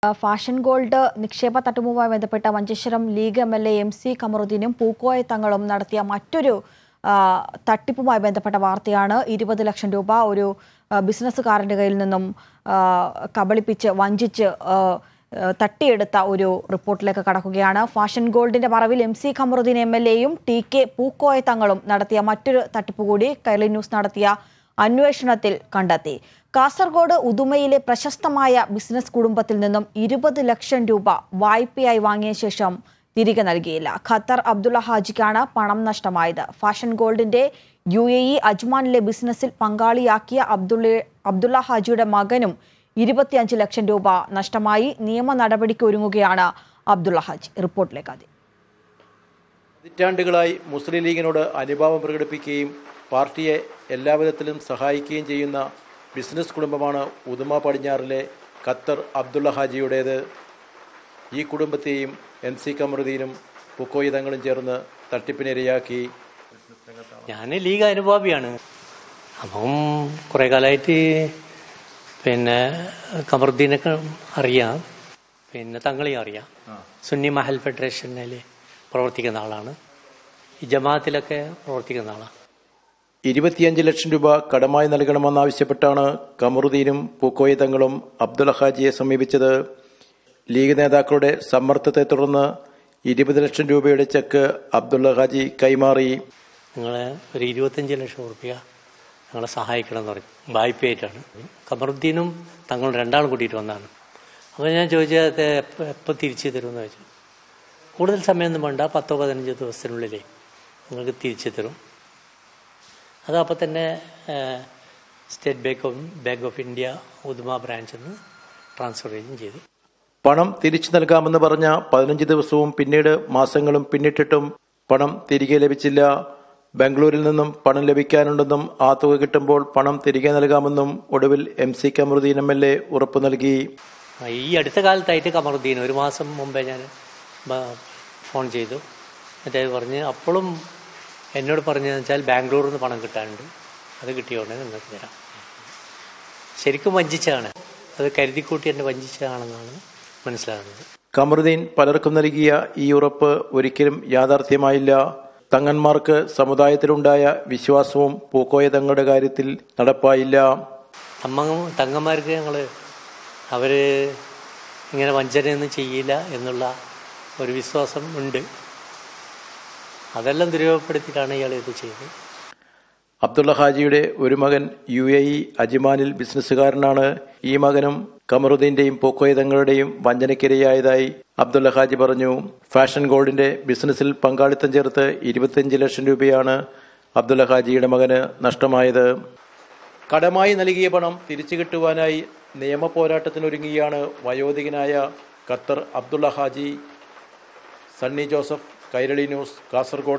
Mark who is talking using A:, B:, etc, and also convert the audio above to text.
A: fashion gold നിക്ഷേപ തട്ടിപ്പുമായി ബന്ധപ്പെട്ട Manjeshwaram league M L A M C കമറുദ്ദീനും പൂക്കോയ തങ്ങളും നടത്തിയ മറ്റൊരു ആ, തട്ടിപ്പുമായി ബന്ധപ്പെട്ട വാർത്തയാണ് ഇരുപത് ലക്ഷം രൂപ ഒരു ആ, ബിസിനസ്സുകാരൻ്റെ കയ്യിൽ നിന്നും ആ, കബളിപ്പിച്ച് വഞ്ചിച്ച് ആ, ആ, തട്ടിയെടുത്ത ഒരു റിപ്പോർട്ടിലേക്ക് കടക്കുകയാണ് ഫാഷൻ ഗോൾഡിന്റെ മറവിൽ M C Khamaruddin M L എയും ടി കെ പൂക്കോയ തങ്ങളും നടത്തിയ മറ്റൊരു തട്ടിപ്പ് കൂടി കൈലി ന്യൂസ് നടത്തിയ അന്വേഷണത്തിൽ കണ്ടെത്തി കാസർഗോഡ് ഉദുമയിലെ പ്രശസ്തമായ ബിസിനസ് കുടുംബത്തിൽ നിന്നും ഇരുപത് ലക്ഷം രൂപ വായ്പയായി വാങ്ങിയ ശേഷം തിരികെ നൽകിയില്ല ഖത്തർ അബ്ദുള്ള ഹാജിക്കാണ് പണം നഷ്ടമായത് ഫാഷൻ ഗോൾഡിന്റെ യു എ ഇ അജ്മാനിലെ ബിസിനസ്സിൽ പങ്കാളിയാക്കിയ അബ്ദുള്ള അബ്ദുള്ള ഹാജിയുടെ മകനും ഇരുപത്തിയഞ്ച് ലക്ഷം രൂപ നഷ്ടമായി നിയമ നടപടിക്ക് ഒരുങ്ങുകയാണ് അബ്ദുള്ള ഹാജി റിപ്പോർട്ടിലേക്ക് ആദ്യം
B: പതിറ്റാണ്ടുകളായി മുസ്ലിം ലീഗിനോട് അനുഭാവം പ്രകടിപ്പിക്കുകയും പാർട്ടിയെ എല്ലാവിധത്തിലും സഹായിക്കുകയും ചെയ്യുന്ന ബിസിനസ് കുടുംബമാണ് ഉദുമ പടിഞ്ഞാറിലെ ഖത്തർ അബ്ദുള്ള ഹാജിയുടേത് ഈ കുടുംബത്തെയും എൻ സി കമറുദ്ദീനും പുക്കോയി തങ്ങളും ചേർന്ന് തട്ടിപ്പിനിരയാക്കി
C: ഞാൻ ലീഗ് അനുഭാവിയാണ് അപ്പം കുറേ കാലമായിട്ട് പിന്നെ കമറുദ്ദീനൊക്കെ അറിയാം പിന്നെ തങ്ങളെയും അറിയാം സുന്നി മഹൽ ഫെഡറേഷനിൽ പ്രവർത്തിക്കുന്ന ആളാണ് ഈ ജമാഅത്തിലൊക്കെ പ്രവർത്തിക്കുന്ന ആളാണ്
B: ഇരുപത്തിയഞ്ച് ലക്ഷം രൂപ കടമായി നൽകണമെന്നാവശ്യപ്പെട്ടാണ് കമറുദ്ദീനും പൂക്കോയി തങ്ങളും അബ്ദുൽ ഹാജിയെ സമീപിച്ചത് ലീഗ് നേതാക്കളുടെ സമ്മർദ്ദത്തെ തുടർന്ന് ഇരുപത് ലക്ഷം രൂപയുടെ ചെക്ക് അബ്ദുള്ള ഹാജി കൈമാറി
C: നിങ്ങൾ ഒരു ഇരുപത്തഞ്ച് ലക്ഷം റുപ്യ ഞങ്ങളെ സഹായിക്കണം എന്ന് പറഞ്ഞു വായ്പയായിട്ടാണ് കമറുദ്ദീനും തങ്ങൾ രണ്ടാളും കൂട്ടിയിട്ട് വന്നാണ് അപ്പോൾ ഞാൻ ചോദിച്ചത് എപ്പോൾ എപ്പോൾ തിരിച്ചു തരുമെന്ന് ചോദിച്ചു കൂടുതൽ സമയമൊന്നും വേണ്ട പത്തോ പതിനഞ്ചോ ദിവസത്തിനുള്ളിലേ നിങ്ങൾക്ക് തിരിച്ചു തരും അത് അപ്പോൾ തന്നെ ഏഹ്, State Bank of Bank of India Uduma ബ്രാഞ്ചിൽ നിന്ന് ട്രാൻസ്ഫർ ചെയ്യുകയും ചെയ്തു
B: പണം തിരിച്ചു നൽകാമെന്ന് പറഞ്ഞ പതിനഞ്ച് ദിവസവും പിന്നീട് മാസങ്ങളും പിന്നിട്ടിട്ടും പണം തിരികെ ലഭിച്ചില്ല ബാംഗ്ലൂരിൽ നിന്നും പണം ലഭിക്കാനുണ്ടെന്നും ആ തുക കിട്ടുമ്പോൾ പണം തിരികെ നൽകാമെന്നും ഒടുവിൽ M C Kamaruddin M L A ഉറപ്പു നൽകി
C: ആ, ഈ അടുത്ത കാലത്തായിട്ട് കമറുദ്ദീൻ ഒരു മാസം മുമ്പേ ഞാൻ ബ- ഫോൺ ചെയ്തു മറ്റേ പറഞ്ഞ് അപ്പോഴും എന്നോട് പറഞ്ഞതെന്ന് വെച്ചാൽ ബാംഗ്ലൂരിൽ നിന്ന് പണം കിട്ടാനുണ്ട് അത് കിട്ടിയോണ്ട് നിങ്ങൾക്ക് തരാം ശരിക്കും വഞ്ചിച്ചതാണ് അത് കരുതിക്കൂട്ടി എന്നെ വഞ്ചിച്ചതാണെന്നാണ് മനസ്സിലാകുന്നത്
B: കമറുദ്ദീൻ പലർക്കും നൽകിയ ഈ ഉറപ്പ് ഒരിക്കലും യാഥാർത്ഥ്യമായില്ല തങ്ങന്മാർക്ക് സമുദായത്തിലുണ്ടായ വിശ്വാസവും പൂക്കോയ തങ്ങളുടെ കാര്യത്തിൽ നടപ്പായില്ല
C: അമ്മ തങ്ങന്മാർക്ക് ഞങ്ങൾ അവർ ഇങ്ങനെ വഞ്ചനയൊന്നും ചെയ്യില്ല എന്നുള്ള ഒരു വിശ്വാസം ഉണ്ട് അതെല്ലാം ദുരുപയോഗപ്പെടുത്തിയിട്ടാണ് ഇയാൾ ഇത് ചെയ്തത്
B: അബ്ദുള്ള ഹാജിയുടെ ഒരു മകൻ യു എ ഇ അജ്മാനിൽ ബിസിനസ്സുകാരനാണ് ഈ മകനും കമറുദ്ദീന്റെയും പൂക്കോയ തങ്ങളുടെയും വഞ്ചനയ്ക്കിരയായതായി അബ്ദുള്ള ഹാജി പറഞ്ഞു ഫാഷൻ ഗോൾഡിന്റെ ബിസിനസ്സിൽ പങ്കാളിത്തം ചേർത്ത് ഇരുപത്തിയഞ്ച് ലക്ഷം രൂപയാണ് അബ്ദുള്ള ഹാജിയുടെ മകന് നഷ്ടമായത് കടമായി നൽകിയ പണം തിരിച്ചു കിട്ടുവാനായി നിയമ പോരാട്ടത്തിനൊരുങ്ങിയാണ് വയോധികനായ ഖത്തർ അബ്ദുള്ള ഹാജി സണ്ണി ജോസഫ് കൈരളി ന്യൂസ് കാസർഗോഡ്